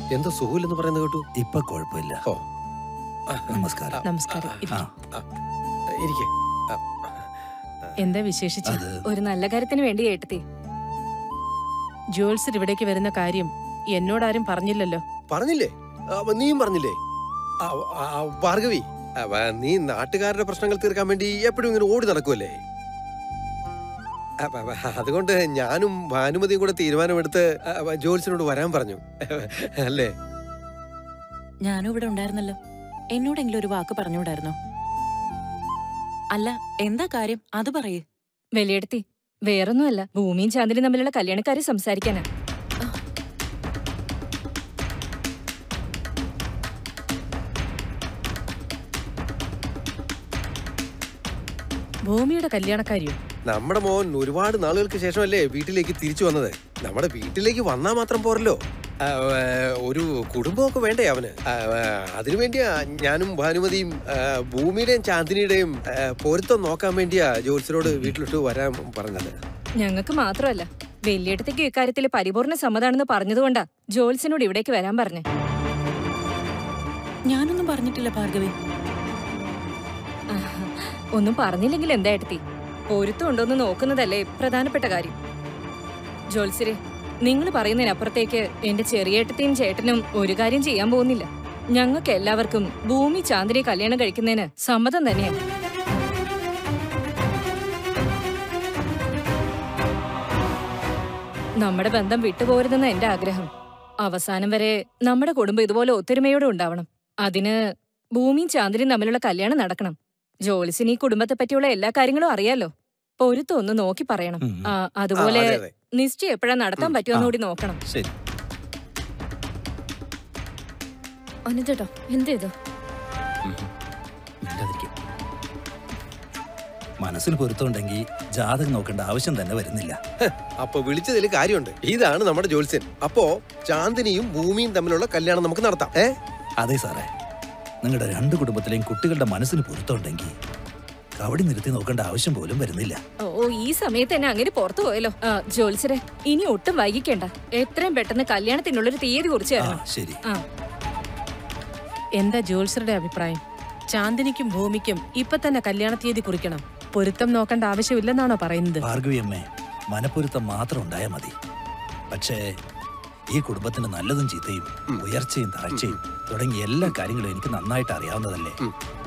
എന്താ സുഖമില്ലെന്ന് പറയുന്നത് കേട്ടു ഇപ്പൊ കുഴപ്പമില്ല ഓ നമസ്കാരം നമസ്കാരം ആ ഇരിക്കെ എന്താ വിശേഷിച്ച് അത് ഒരു നല്ല കാര്യത്തിന് വേണ്ടി കേട്ടത്തി ജോത്സർ ഇവിടേക്ക് വരുന്ന കാര്യം എന്നോടാരും പറഞ്ഞില്ലല്ലോ പറഞ്ഞില്ലേ അപ്പൊ നീയും പറഞ്ഞില്ലേ ആ, ആ, ആ, ഭാർഗവി അവ, നീ നാട്ടുകാരുടെ പ്രശ്നങ്ങൾ തീർക്കാൻ വേണ്ടി എപ്പോഴും ഇങ്ങനെ ഓടി നടക്കുമല്ലേ അപ്പ, അപ്പ, അതുകൊണ്ട് ഞാനും ഭാനുമതിയും കൂടെ തീരുമാനമെടുത്ത് അവ, ജോത്സ്യനോട് വരാൻ പറഞ്ഞു അല്ലേ ഞാനും ഇവിടെ ഉണ്ടായിരുന്നല്ലോ എന്നോടെങ്കിലും ഒരു വാക്ക് പറഞ്ഞുകൂടായിരുന്നോ അല്ല എന്താ കാര്യം അത് പറയേ വലിയെടുത്തി വേറൊന്നുമല്ല ഭൂമിയും ചാന്ദിനും തമ്മിലുള്ള കല്യാണക്കാരെ സംസാരിക്കാനാ ഭൂമിയുടെ കല്യാണക്കാരിയോ നമ്മുടെ മോൻ ഒരുപാട് നാളുകൾക്ക് ശേഷമല്ലേ വീട്ടിലേക്ക് തിരിച്ചു വന്നത് നമ്മുടെ വീട്ടിലേക്ക് വന്നാൽ മാത്രം പോരല്ലോ ആ, ആ, ഒരു കുടുംബമൊക്കെ വേണ്ടേ അവന് ആ, ആ, അതിനുവേണ്ടിയാ ഞാനും ഭാനുമതിയും ആ, ഭൂമിയുടെയും ചാന്ദിനിയുടെയും ആ, പൊരുത്തം നോക്കാൻ വേണ്ടിയാ ജോത്സ്യരോട് വീട്ടിലോട്ട് വരാൻ പറഞ്ഞത് ഞങ്ങൾക്ക് മാത്രമല്ല വലിയേട്ടത്തേക്ക് ഇക്കാര്യത്തിൽ പരിപൂർണ സമ്മതാണെന്ന് പറഞ്ഞതുകൊണ്ടാ ജോത്സ്യനോട് ഇവിടേക്ക് വരാൻ പറഞ്ഞേ ഞാനൊന്നും പറഞ്ഞിട്ടില്ല ഭാർഗവി ആഹ്. ഒന്നും പറഞ്ഞില്ലെങ്കിൽ എന്താ ഏട്ടത്തി പൊരുത്തം ഉണ്ടോന്ന് നോക്കുന്നതല്ലേ പ്രധാനപ്പെട്ട കാര്യം ജോത്സ്യരെ നിങ്ങൾ പറയുന്നതിനപ്പുറത്തേക്ക് എന്റെ ചെറിയേട്ടത്തെയും ചേട്ടനും ഒരു കാര്യം ചെയ്യാൻ പോകുന്നില്ല ഞങ്ങൾക്ക് എല്ലാവർക്കും ഭൂമി ചാന്ദിനെ കല്യാണം കഴിക്കുന്നതിന് സമ്മതം തന്നെയാണ് നമ്മുടെ ബന്ധം വിട്ടുപോരുതെന്ന എന്റെ ആഗ്രഹം അവസാനം വരെ നമ്മുടെ കുടുംബം ഇതുപോലെ ഒത്തൊരുമയോടെ ഉണ്ടാവണം അതിന് ഭൂമിയും ചാന്ദിനും തമ്മിലുള്ള കല്യാണം നടക്കണം ജോലിസിന് ഈ കുടുംബത്തെ പറ്റിയുള്ള എല്ലാ കാര്യങ്ങളും അറിയാലോ പൊരുത്തം ഒന്ന് നോക്കി പറയണം ഉം. ആ, ആ, അതുപോലെ അതെ, അതെ. നിശ്ചയം എപ്പോഴാ നടത്താൻ ഉം. പറ്റുമെന്ന് കൂടി നോക്കണം ശരി അനിതട്ടോ എന്തേതോ മിണ്ടാതിരിക്കും മനസ്സിന് പൊരുത്തമുണ്ടെങ്കിൽ ജാതകം നോക്കേണ്ട ആവശ്യം തന്നെ വരുന്നില്ല അപ്പൊ വിളിച്ചതിൽ കാര്യമുണ്ട് ഇതാണ് നമ്മുടെ ജോത്സ്യൻ അപ്പോ ചാന്ദിനിയും ഭൂമിയും തമ്മിലുള്ള കല്യാണം നമുക്ക് നടത്താം ഏ അതെ സാറേ നിങ്ങളുടെ രണ്ട് കുടുംബത്തിലെയും കുട്ടികളുടെ മനസ്സിന് പൊരുത്തമുണ്ടെങ്കിൽ കവടി നിർത്തി നോക്കേണ്ട ആവശ്യം പോലും വരുന്നില്ല ഓ ഈ സമയത്ത് തന്നെ അങ്ങനെ പുറത്തു പോയല്ലോ ആ, ജോത്സരെ ഇനി ഒട്ടും വൈകിക്കേണ്ട എത്രയും പെട്ടെന്ന് കല്യാണത്തിനുള്ളൊരു തീയതി കുറിച്ച് ആ തരണം ശരി ആ എന്താ ജോത്സറുടെ അഭിപ്രായം ചാന്ദിനിക്കും ഭൂമിക്കും ഇപ്പൊ തന്നെ കല്യാണ തീയതി കുറിക്കണം പൊരുത്തം നോക്കേണ്ട ആവശ്യമില്ലെന്നാണോ പറയുന്നത് ഭാർഗവി അമ്മേ മനപ്പൊരുത്തം മാത്രം ഉണ്ടായാൽ മതി പക്ഷേ ഈ കുടുംബത്തിന് നല്ലതും ചീത്തയും ഉയർച്ചയും താഴ്ചയും തുടങ്ങിയ എല്ലാ കാര്യങ്ങളും എനിക്ക് നന്നായിട്ട് അറിയാവുന്നതല്ലേ